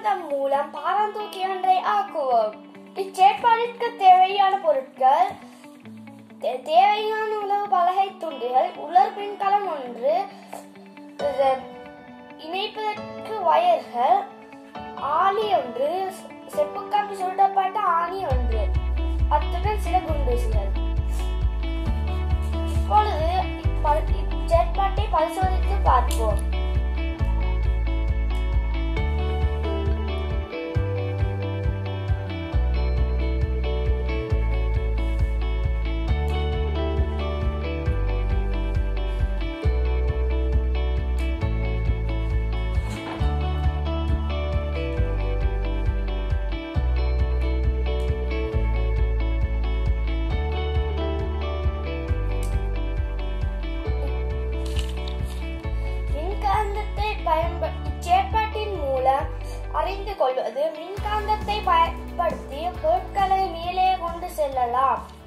மின்காந்தம் மூலம் பாராந்தூக்கி ஒன்றை ஆக்குவோம் இச்சேற்பாடிற்கு தேவையான பொருட்கள் தே- தேவையான உலக பலகை துண்டுகள் உலர் மின்கலம் ஒன்று இது இணைப்பதற்கு வயர்கள் ஆணி ஒன்று செப்புக்கம்பி சுருட்டப்பட்ட ஆணி ஒன்று அத்துடன் சில குண்டூசிகள் இப்பொழுது இப்ப- இச்சேற்பாட்டை பரிசோதித்து பார்ப்போம் மின்காந்தத்தை பயன்ப இச்சேற்பாட்டின் மூலம் அறிந்து கொள்வது மின்காந்தத்தை பயன்படுத்தி பொருட்களை மேலே கொண்டு செல்லலாம்